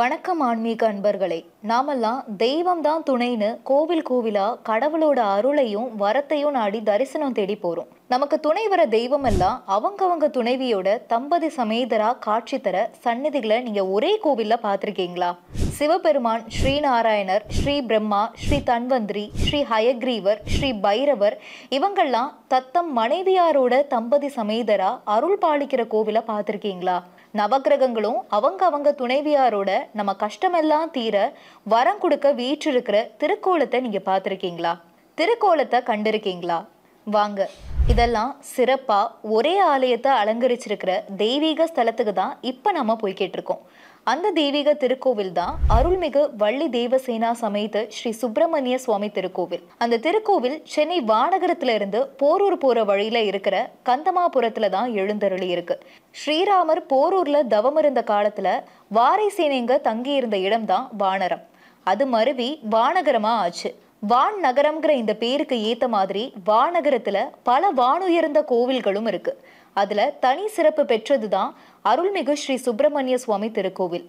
வணக்கம் ஆன்மீக அன்பர்களே நாமெல்லாம் தெய்வம் தான் துணைன்னு கோவில் கோவிலா கடவுளோட அருளையும் வரத்தையும் நாடி தரிசனம் தேடி போறோம் நமக்கு துணை வர தெய்வம் எல்லாம் அவங்கவங்க துணைவியோட தம்பதி சமேதரா காட்சி தர சந்நிதிகளை நீங்க ஒரே கோவில்ல பார்த்திருக்கீங்களா சிவபெருமான் ஸ்ரீநாராயணர் ஸ்ரீ பிரம்மா ஸ்ரீ தன்வந்திரி ஸ்ரீ ஹயக்ரீவர் ஸ்ரீ பைரவர் இவங்கெல்லாம் தத்தம் மனைவியாரோட தம்பதி சமேதரா அருள் பாலிக்கிற கோவிலை பார்த்திருக்கீங்களா நவக்கிரகங்களும் அவங்க அவங்க துணைவியாரோட நம்ம கஷ்டமெல்லாம் தீர வரம் கொடுக்க வீற்றிருக்கிற திருக்கோலத்தை நீங்க பார்த்திருக்கீங்களா திருக்கோலத்தை கண்டிருக்கீங்களா வாங்க இதெல்லாம் சிறப்பா ஒரே ஆலயத்தை அலங்கரிச்சிருக்கிற தெய்வீக ஸ்தலத்துக்கு தான் இப்ப நம்ம போய்கிட்டு இருக்கோம் அந்த தெய்வீக திருக்கோவில் தான் அருள்மிகு வள்ளி தேவசேனா சமேத ஸ்ரீ சுப்பிரமணிய சுவாமி திருக்கோவில் அந்த திருக்கோவில் சென்னை வானகரத்துல இருந்து போரூர் போற வழியில இருக்கிற கந்தமாபுரத்துல தான் எழுந்தருளி இருக்கு ஸ்ரீராமர் போரூர்ல தவம் இருந்த காலத்துல வாரை சேனைங்க தங்கி இருந்த இடம்தான் வானரம் அது மருவி வானகரமா ஆச்சு வான் நகரம்ங்கிற இந்த பேருக்கு ஏத்த மாதிரி வானகரத்துல பல வானுயர்ந்த கோவில்களும் இருக்கு அதுல தனி சிறப்பு பெற்றதுதான் அருள்மிகு ஸ்ரீ சுப்பிரமணிய சுவாமி திருக்கோவில்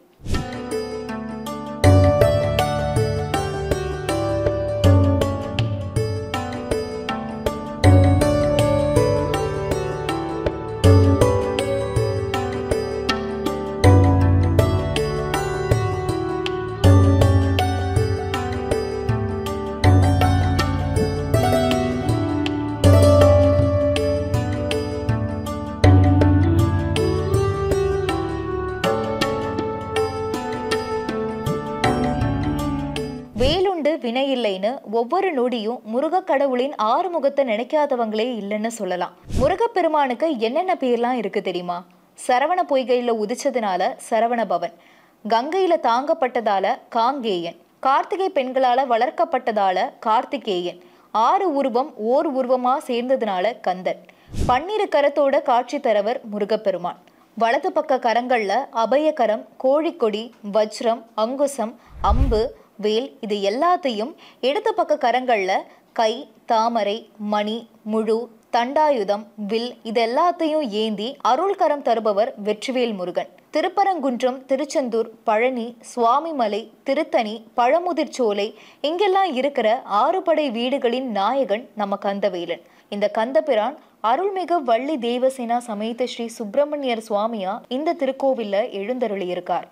வேலுண்டு வினையில்லைன்னு ஒவ்வொரு நொடியும் முருகக் கடவுளின் ஆறுமுகத்தை நினைக்காதவங்களே இல்லைன்னு சொல்லலாம் முருகப்பெருமானுக்கு என்னென்ன பேர்லாம் இருக்கு தெரியுமா சரவண பொய்கையில உதிச்சதுனால சரவண பவன் கங்கையில தாங்கப்பட்டதால காங்கேயன் கார்த்திகை பெண்களால வளர்க்கப்பட்டதால கார்த்திகேயன் ஆறு உருவம் ஓர் உருவமா சேர்ந்ததுனால கந்தன் பன்னிரு கரத்தோட காட்சி தரவர் முருகப்பெருமான் வலது பக்க கரங்கள்ல அபயகரம் கோழிக்கொடி வஜ்ரம் அங்குசம் அம்பு வேல் இது எல்லாத்தையும் இடது பக்க கரங்கள்ல கை தாமரை மணி முழு தண்டாயுதம் வில் இது எல்லாத்தையும் ஏந்தி அருள்கரம் தருபவர் வெற்றிவேல் முருகன் திருப்பரங்குன்றம் திருச்செந்தூர் பழனி சுவாமிமலை திருத்தணி பழமுதிர்ச்சோலை இங்கெல்லாம் இருக்கிற ஆறுபடை வீடுகளின் நாயகன் நம்ம கந்தவேலன் இந்த கந்தபிரான் அருள்மிகு வள்ளி தேவசேனா சமேத ஸ்ரீ சுப்பிரமணியர் சுவாமியா இந்த திருக்கோவில்ல எழுந்தருளியிருக்கார்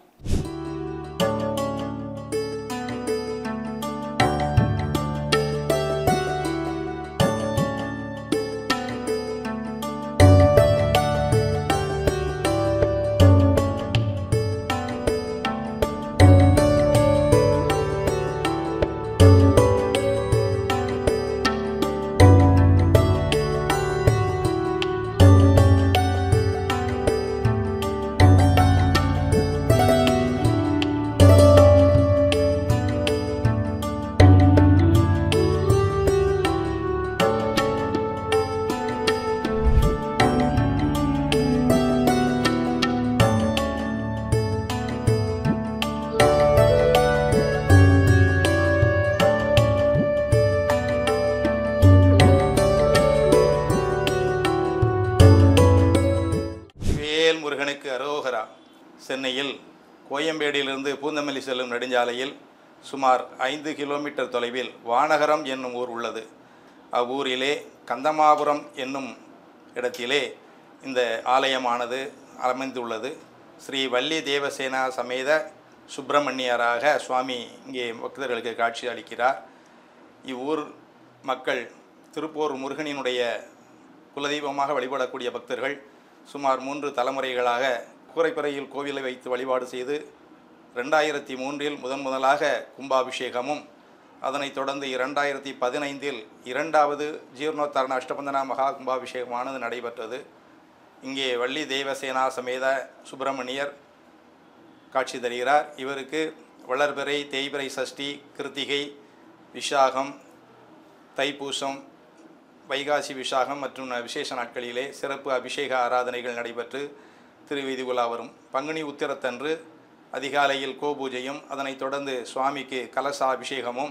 வேல் முருகனுக்கு அரோகரா சென்னையில் கோயம்பேடிலிருந்து பூந்தமல்லி செல்லும் நெடுஞ்சாலையில் சுமார் ஐந்து கிலோமீட்டர் தொலைவில் வானகரம் என்னும் ஊர் உள்ளது அவ்வூரிலே கந்தமாபுரம் என்னும் இடத்திலே இந்த ஆலயமானது அமைந்துள்ளது ஸ்ரீ வள்ளி தேவசேனா சமேத சுப்பிரமணியராக சுவாமி இங்கே பக்தர்களுக்கு காட்சி அளிக்கிறார் இவ்வூர் மக்கள் திருப்பூர் முருகனினுடைய குலதெய்வமாக வழிபடக்கூடிய பக்தர்கள் சுமார் மூன்று தலைமுறைகளாக கூரைப்பறையில் கோவிலை வைத்து வழிபாடு செய்து ரெண்டாயிரத்தி மூன்றில் முதன் முதலாக கும்பாபிஷேகமும் அதனைத் தொடர்ந்து இரண்டாயிரத்தி பதினைந்தில் இரண்டாவது ஜீர்ணோத்தரண அஷ்டபந்தனா மகா கும்பாபிஷேகமானது நடைபெற்றது இங்கே வள்ளி தேவசேனா சமேத சுப்பிரமணியர் காட்சி தருகிறார் இவருக்கு வளர்பிறை தேய்பிறை சஷ்டி கிருத்திகை விஷாகம் தைப்பூசம் வைகாசி விஷாகம் மற்றும் விசேஷ நாட்களிலே சிறப்பு அபிஷேக ஆராதனைகள் நடைபெற்று திருவீதி உலா வரும் பங்குனி உத்திரத்தன்று அதிகாலையில் கோபூஜையும் அதனைத் தொடர்ந்து சுவாமிக்கு கலசாபிஷேகமும்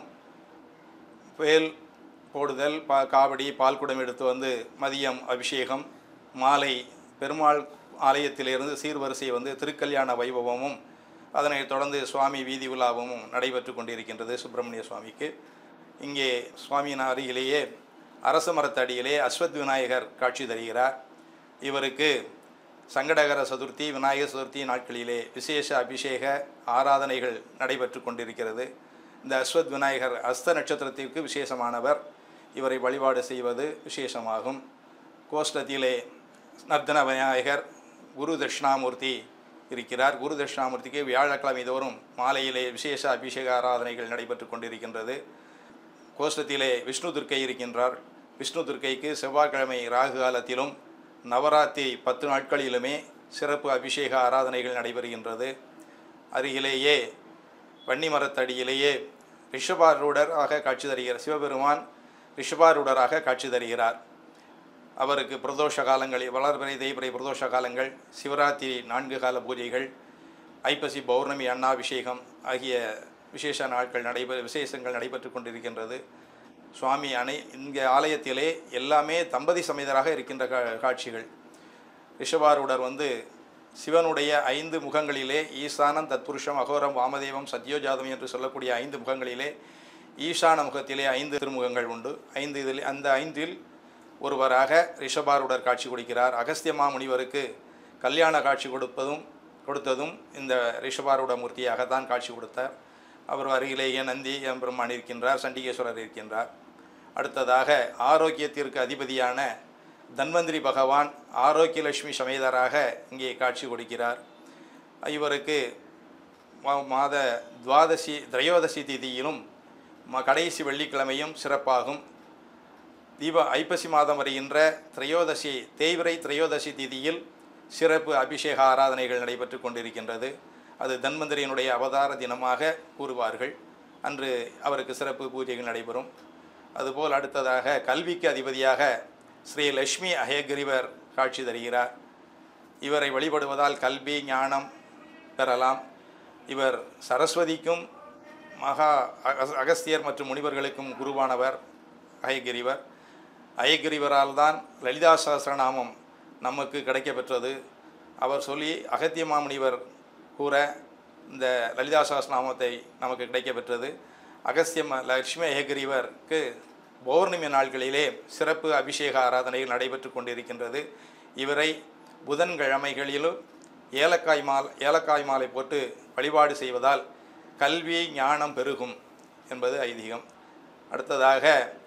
வேல் போடுதல் பா காவடி பால்குடம் எடுத்து வந்து மதியம் அபிஷேகம் மாலை பெருமாள் ஆலயத்திலிருந்து சீர்வரிசை வந்து திருக்கல்யாண வைபவமும் அதனைத் தொடர்ந்து சுவாமி வீதி உலாவும் நடைபெற்று கொண்டிருக்கின்றது சுப்பிரமணிய சுவாமிக்கு இங்கே சுவாமியின் அருகிலேயே அரச மரத்தடியிலே அஸ்வத் விநாயகர் காட்சி தருகிறார் இவருக்கு சங்கடகர சதுர்த்தி விநாயகர் சதுர்த்தி நாட்களிலே விசேஷ அபிஷேக ஆராதனைகள் நடைபெற்று கொண்டிருக்கிறது இந்த அஸ்வத் விநாயகர் அஸ்த நட்சத்திரத்திற்கு விசேஷமானவர் இவரை வழிபாடு செய்வது விசேஷமாகும் கோஷ்டத்திலே நர்த்தன விநாயகர் குரு தட்சிணாமூர்த்தி இருக்கிறார் குரு தட்சிணாமூர்த்திக்கு வியாழக்கிழமை தோறும் மாலையிலே விசேஷ அபிஷேக ஆராதனைகள் நடைபெற்று கொண்டிருக்கின்றது கோஷ்டத்திலே விஷ்ணு துர்க்கை இருக்கின்றார் விஷ்ணு துர்க்கைக்கு செவ்வாய்க்கிழமை ராகு காலத்திலும் நவராத்திரி பத்து நாட்களிலுமே சிறப்பு அபிஷேக ஆராதனைகள் நடைபெறுகின்றது அருகிலேயே வன்னிமரத்தடியிலேயே ரிஷபாரூடராக காட்சி தருகிறார் சிவபெருமான் ரிஷபாரூடராக காட்சி தருகிறார் அவருக்கு பிரதோஷ காலங்களில் வளர்பிறை தேய்பிறை பிரதோஷ காலங்கள் சிவராத்திரி நான்கு கால பூஜைகள் ஐப்பசி பௌர்ணமி அன்னாபிஷேகம் ஆகிய விசேஷ நாட்கள் நடைபெற விசேஷங்கள் நடைபெற்று கொண்டிருக்கின்றது சுவாமி அணை இங்கே ஆலயத்திலே எல்லாமே தம்பதி சமேதராக இருக்கின்ற கா காட்சிகள் ரிஷபாரூடர் வந்து சிவனுடைய ஐந்து முகங்களிலே ஈசானம் தத்புருஷம் அகோரம் வாமதேவம் சத்யோஜாதம் என்று சொல்லக்கூடிய ஐந்து முகங்களிலே ஈசான முகத்திலே ஐந்து திருமுகங்கள் உண்டு ஐந்து இதில் அந்த ஐந்தில் ஒருவராக ரிஷபாரூடர் காட்சி கொடுக்கிறார் அகஸ்திய மாமுனிவருக்கு கல்யாண காட்சி கொடுப்பதும் கொடுத்ததும் இந்த ரிஷபாரூட மூர்த்தியாகத்தான் காட்சி கொடுத்தார் அவர் அருகிலேயே நந்தி எம்பெருமான் இருக்கின்றார் சண்டிகேஸ்வரர் இருக்கின்றார் அடுத்ததாக ஆரோக்கியத்திற்கு அதிபதியான தன்வந்திரி பகவான் ஆரோக்கியலட்சுமி சமேதராக இங்கே காட்சி கொடுக்கிறார் இவருக்கு மா- மாத துவாதசி திரையோதசி திதியிலும் ம- கடைசி வெள்ளிக்கிழமையும் சிறப்பாகும் தீப ஐப்பசி மாதம் வருகின்ற திரையோதசி தேய்விரை திரையோதசி திதியில் சிறப்பு அபிஷேக ஆராதனைகள் நடைபெற்று கொண்டிருக்கின்றது அது தன்வந்திரியினுடைய அவதார தினமாக கூறுவார்கள் அன்று அவருக்கு சிறப்பு பூஜைகள் நடைபெறும் அதுபோல் அடுத்ததாக கல்விக்கு அதிபதியாக ஸ்ரீ லட்சுமி அஹயகிரிவர் காட்சி தருகிறார் இவரை வழிபடுவதால் கல்வி ஞானம் பெறலாம் இவர் சரஸ்வதிக்கும் மகா அகஸ்- அகஸ்தியர் மற்றும் முனிவர்களுக்கும் குருவானவர் அயகிரிவர் அயகிரிவரால் தான் லலிதா சகஸ்ரநாமம் நமக்கு கிடைக்கப்பெற்றது அவர் சொல்லி அகத்திய மாமுனிவர் கூற இந்த லலிதா சகஸ்ரநாமத்தை நமக்கு கிடைக்கப்பெற்றது அகஸ்திய ம- லட்சுமி அயகிரிவருக்கு பௌர்ணமி நாட்களிலே சிறப்பு அபிஷேக ஆராதனைகள் நடைபெற்று கொண்டிருக்கின்றது இவரை புதன்கிழமைகளிலும் ஏலக்காய் மால் ஏலக்காய் மாலை போட்டு வழிபாடு செய்வதால் கல்வி ஞானம் பெருகும் என்பது ஐதீகம் அடுத்ததாக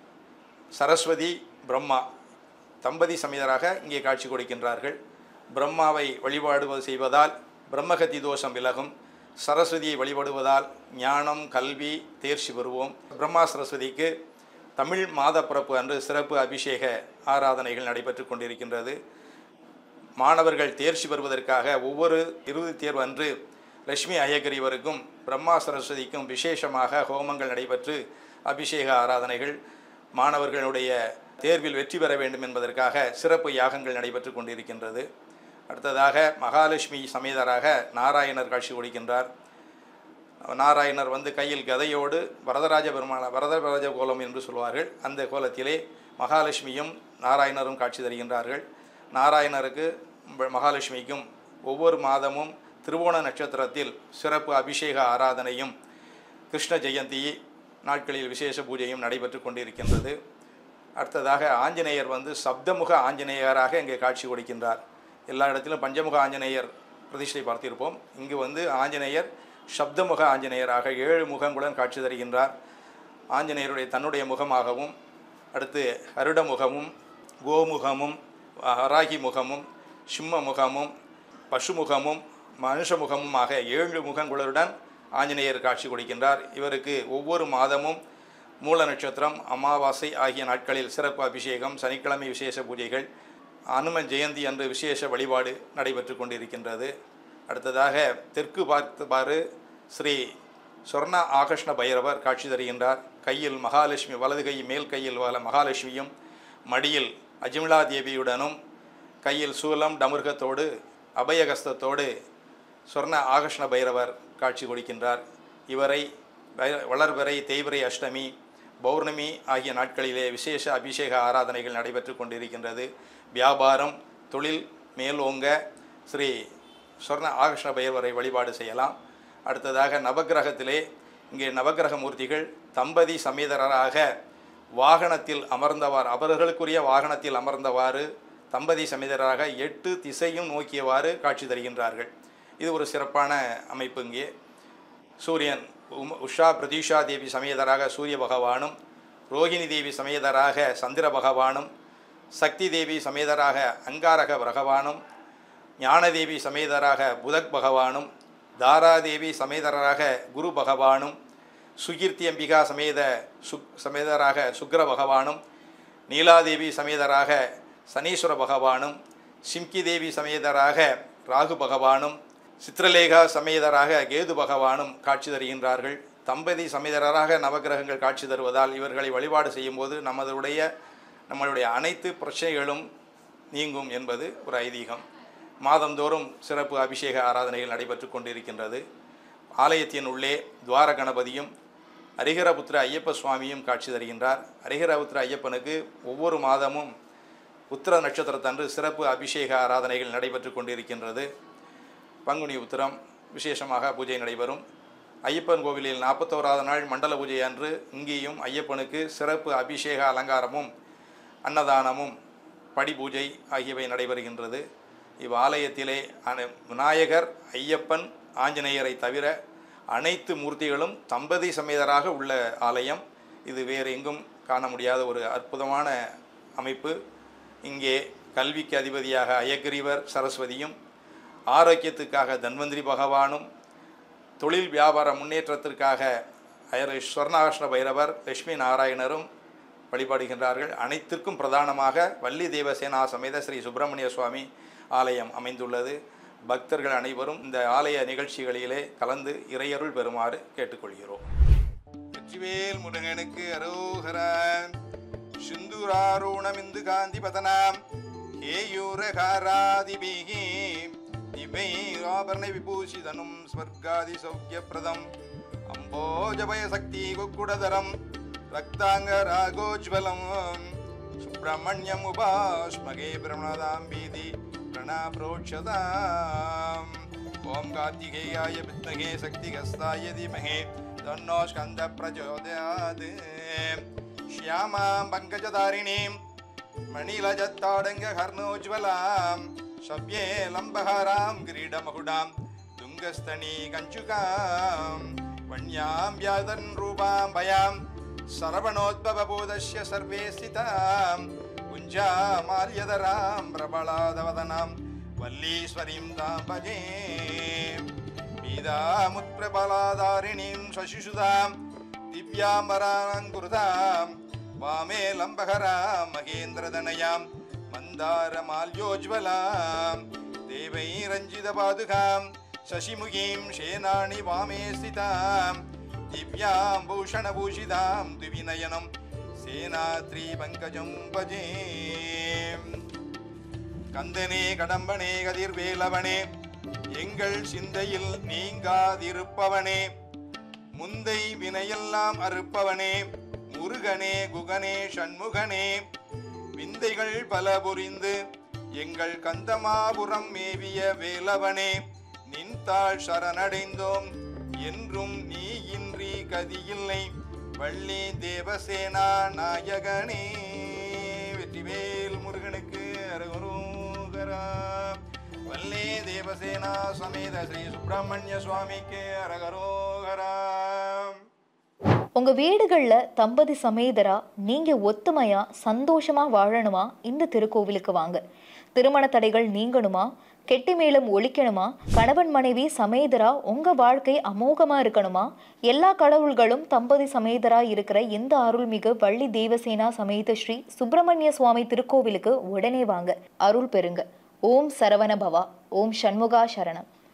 சரஸ்வதி பிரம்மா தம்பதி சமேதராக இங்கே காட்சி கொடுக்கின்றார்கள் பிரம்மாவை வழிபாடு செய்வதால் பிரம்மகத்தி தோஷம் விலகும் சரஸ்வதியை வழிபடுவதால் ஞானம் கல்வி தேர்ச்சி பெறுவோம் பிரம்மா சரஸ்வதிக்கு தமிழ் மாத பிறப்பு அன்று சிறப்பு அபிஷேக ஆராதனைகள் நடைபெற்று கொண்டிருக்கின்றது மாணவர்கள் தேர்ச்சி பெறுவதற்காக ஒவ்வொரு இறுதி தேர்வு அன்று லட்சுமி அய்யகிரிவருக்கும் பிரம்மா சரஸ்வதிக்கும் விசேஷமாக ஹோமங்கள் நடைபெற்று அபிஷேக ஆராதனைகள் மாணவர்களுடைய தேர்வில் வெற்றி பெற வேண்டும் என்பதற்காக சிறப்பு யாகங்கள் நடைபெற்று கொண்டிருக்கின்றது அடுத்ததாக மகாலட்சுமி சமேதராக நாராயணர் காட்சி கொடுக்கின்றார் நாராயணர் வந்து கையில் கதையோடு வரதராஜ பெருமான வரதராஜ கோலம் என்று சொல்வார்கள் அந்த கோலத்திலே மகாலட்சுமியும் நாராயணரும் காட்சி தருகின்றார்கள் நாராயணருக்கு ம- மகாலட்சுமிக்கும் ஒவ்வொரு மாதமும் திருவோண நட்சத்திரத்தில் சிறப்பு அபிஷேக ஆராதனையும் கிருஷ்ண ஜெயந்தி நாட்களில் விசேஷ பூஜையும் நடைபெற்று கொண்டிருக்கின்றது அடுத்ததாக ஆஞ்சநேயர் வந்து சப்தமுக ஆஞ்சநேயராக இங்கே காட்சி கொடுக்கின்றார் எல்லா இடத்திலும் பஞ்சமுக ஆஞ்சநேயர் பிரதிஷ்டை பார்த்திருப்போம் இங்கு வந்து ஆஞ்சநேயர் சப்தமுக ஆஞ்சநேயராக ஏழு முகங்களுடன் காட்சி தருகின்றார் ஆஞ்சநேயருடைய தன்னுடைய முகமாகவும் அடுத்து கருட முகமும் கோமுகமும் அராகி முகமும் சிம்ம முகமும் பசுமுகமும் மனுஷ முகமும் ஆக ஏழு முகங்களுடன் ஆஞ்சநேயர் காட்சி கொடுக்கின்றார் இவருக்கு ஒவ்வொரு மாதமும் மூல நட்சத்திரம் அமாவாசை ஆகிய நாட்களில் சிறப்பு அபிஷேகம் சனிக்கிழமை விசேஷ பூஜைகள் அனுமன் ஜெயந்தி அன்று விசேஷ வழிபாடு நடைபெற்று கொண்டிருக்கின்றது அடுத்ததாக தெற்கு பார்த்துபாறு ஸ்ரீ சொர்ண ஆகர்ஷ்ண பைரவர் காட்சி தருகின்றார் கையில் மகாலட்சுமி வலது கை மேல் கையில் வல மகாலட்சுமியும் மடியில் அஜிமிலா தேவியுடனும் கையில் சூலம் டமுர்கத்தோடு அபயகஸ்தத்தோடு சொர்ண ஆகர்ஷ்ண பைரவர் காட்சி கொடுக்கின்றார் இவரை வ- வளர்பிறை தேய்பிறை அஷ்டமி பௌர்ணமி ஆகிய நாட்களிலே விசேஷ அபிஷேக ஆராதனைகள் நடைபெற்று கொண்டிருக்கின்றது வியாபாரம் தொழில் மேலோங்க ஸ்ரீ சொர்ண ஆகர்ஷ்ண பைரவரை வழிபாடு செய்யலாம் அடுத்ததாக நவக்கிரகத்திலே இங்கே நவக்கிரக மூர்த்திகள் தம்பதி சமேதரராக வாகனத்தில் அமர்ந்தவாறு அவர்களுக்குரிய வாகனத்தில் அமர்ந்தவாறு தம்பதி சமேதராக எட்டு திசையும் நோக்கியவாறு காட்சி தருகின்றார்கள் இது ஒரு சிறப்பான அமைப்பு இங்கே சூரியன் உம் உஷா பிரதீஷா தேவி சமேதராக சூரிய பகவானும் ரோகிணி தேவி சமேதராக சந்திர பகவானும் சக்தி தேவி சமேதராக அங்காரக பகவானும் ஞானதேவி சமேதராக புதக் பகவானும் தாராதேவி சமேதராக குரு பகவானும் சுகீர்த்தி அம்பிகா சமேத சுக் சமேதராக சுக்கிர பகவானும் நீலாதேவி சமேதராக சனீஸ்வர பகவானும் சிம்கி தேவி சமேதராக ராகு பகவானும் சித்திரலேகா சமேதராக கேது பகவானும் காட்சி தருகின்றார்கள் தம்பதி சமேதராக நவகிரகங்கள் காட்சி தருவதால் இவர்களை வழிபாடு செய்யும்போது நமதுடைய நம்மளுடைய அனைத்து பிரச்சனைகளும் நீங்கும் என்பது ஒரு ஐதீகம் மாதந்தோறும் சிறப்பு அபிஷேக ஆராதனைகள் நடைபெற்று கொண்டிருக்கின்றது ஆலயத்தின் உள்ளே துவார கணபதியும் ஹரிஹரபுத்திர ஐயப்ப சுவாமியும் காட்சி தருகின்றார் ஹரிஹரபுத்திர ஐயப்பனுக்கு ஒவ்வொரு மாதமும் உத்திர நட்சத்திரத்தன்று சிறப்பு அபிஷேக ஆராதனைகள் நடைபெற்று கொண்டிருக்கின்றது பங்குனி உத்திரம் விசேஷமாக பூஜை நடைபெறும் ஐயப்பன் கோவிலில் நாற்பத்தோராவது நாள் மண்டல பூஜை அன்று இங்கேயும் ஐயப்பனுக்கு சிறப்பு அபிஷேக அலங்காரமும் அன்னதானமும் படி பூஜை ஆகியவை நடைபெறுகின்றது இவ்வாலயத்திலே அன- விநாயகர் ஐயப்பன் ஆஞ்சநேயரை தவிர அனைத்து மூர்த்திகளும் தம்பதி சமேதராக உள்ள ஆலயம் இது வேறு எங்கும் காண முடியாத ஒரு அற்புதமான அமைப்பு இங்கே கல்விக்கு அதிபதியாக அயக்ரீவர் சரஸ்வதியும் ஆரோக்கியத்துக்காக தன்வந்திரி பகவானும் தொழில் வியாபார முன்னேற்றத்திற்காக அயர் ஸ்வர்ணாகிருஷ்ண பைரவர் லட்சுமி நாராயணரும் வழிபடுகின்றார்கள் அனைத்திற்கும் பிரதானமாக வள்ளி தேவசேனா சமேத ஸ்ரீ சுப்பிரமணிய சுவாமி ஆலயம் அமைந்துள்ளது பக்தர்கள் அனைவரும் இந்த ஆலய நிகழ்ச்சிகளிலே கலந்து இறையருள் பெறுமாறு கேட்டுக்கொள்கிறோம் வெற்றிவேல் முருகனுக்கு அரோகரன் சிந்துராரோணமிந்து காந்தி பதனாம் ஹேயூரகாராதிபிகி திவை ஆபரண விபூஷிதனும் ஸ்வர்காதி சௌக்கியப்பிரதம் அம்போஜபய சக்தி குக்குடதரம் ரக்தாங்க ராகோஜ்வலம் சுப்பிரமணியம் உபாஸ்மகே பிரணதாம் பீதி பிரணாப்ரோட்சதாம் ஓம் கார்த்திகேயாய வித்மகே சக்திகஸ்தாய தீமகே தன்னோ ஸ்கந்த பிரச்சோதயாத் ஷ்யாமாம் பங்கஜதாரிணீம் மணிலஜத்தாடங்க கர்ணோஜ்வலாம் சவ்யே லம்பஹாராம் கிரீடமகுடாம் துங்கஸ்தனி கஞ்சுகாம் வண்யாம் வியாதன் ரூபாம் பயாம் சரவணோத்பவபூதஸ்ய சர்வே ஸ்திதாம் குஞ்சாமால்யதராம் பிரபலாதவதனாம் வல்லீஸ்வரீம் தாம் பஜே பீதாமுத்பிரபலாதாரிணீம் சசிசுதாம் திவ்யாம்பராங்குருதாம் வாமே லம்பகராம் மகேந்திரதனயாம் மந்தாரமால்யோஜ்வலாம் தேவை ரஞ்சித பாதுகாம் சசிமுகீம் சேனாணி வாமே ஸ்திதாம் திவ்யாம் பூஷணபூஷிதாம் திவிநயனம் சேனாத்ரி பங்கஜம் பஜே கந்தனே கடம்பனே கதிர்வேலவனே எங்கள் சிந்தையில் நீங்காதிருப்பவனே முந்தை வினையெல்லாம் அறுப்பவனே முருகனே குகனே சண்முகனே விந்தைகள் பல புரிந்து எங்கள் கந்தமாபுரம் மேவிய வேலவனே நின்தாள் சரணடைந்தோம் என்றும் நீ இன்றி கதியில்லை வள்ளி தேவசேனா நாயகனே வெற்றிவேல் முருகனுக்கு அரகுருகரா வல்லே தேவசேனா சமேத ஸ்ரீ சுப்பிரமணிய சுவாமிக்கு அரகரோகரா உங்க வீடுகள்ல தம்பதி சமேதரா நீங்க ஒத்துமையா சந்தோஷமா வாழணுமா இந்த திருக்கோவிலுக்கு வாங்க திருமண தடைகள் நீங்கணுமா கெட்டி மேளம் ஒழிக்கணுமா கணவன் மனைவி சமேதரா உங்க வாழ்க்கை அமோகமா இருக்கணுமா எல்லா கடவுள்களும் தம்பதி சமேதரா இருக்கிற இந்த அருள்மிகு வள்ளி தேவசேனா சமேத ஸ்ரீ சுப்பிரமணிய சுவாமி திருக்கோவிலுக்கு உடனே வாங்க அருள் பெறுங்க ஓம் சரவண பவா ஓம் சண்முகா சரணம்